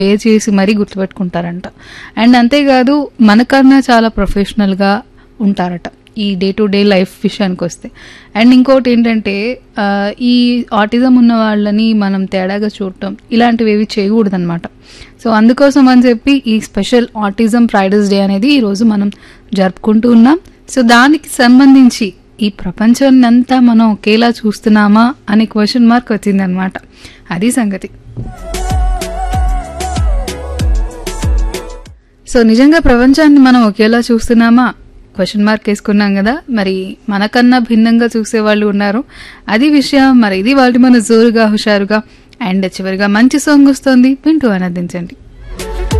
pay చేసి మరీ గుర్తుపెట్టుకుంటారంట and అంతేకాదు మనకన్నా చాలా ప్రొఫెషనల్గా ఉంటారట ఈ డే టు డే లైఫ్ విషయానికి వస్తే అండ్ ఇంకోటి ఏంటంటే ఆ, ఈ ఆటిజం ఉన్న వాళ్ళని మనం తేడాగా చూడటం ఇలాంటివి ఏవి చేయకూడదన్నమాట సో అందుకోసం అని చెప్పి ఈ స్పెషల్ ఆటిజం ఫ్రైడర్స్ డే అనేది ఈరోజు మనం జరుపుకుంటూ ఉన్నాం సో దానికి సంబంధించి ఈ ప్రపంచాన్ని అంతా మనం ఒకేలా చూస్తున్నామా అనే క్వశ్చన్ మార్క్ వచ్చిందనమాట అది సంగతి సో నిజంగా ప్రపంచాన్ని మనం ఒకేలా చూస్తున్నామా క్వశ్చన్ మార్క్ వేసుకున్నాం కదా మరి మనకన్నా భిన్నంగా చూసే వాళ్ళు ఉన్నారు అది విషయం మరి ఇది వాళ్ళు మన జోరుగా హుషారుగా అండ్ చివరిగా మంచి సాంగ్ వస్తుంది వింటూ ఆనందించండి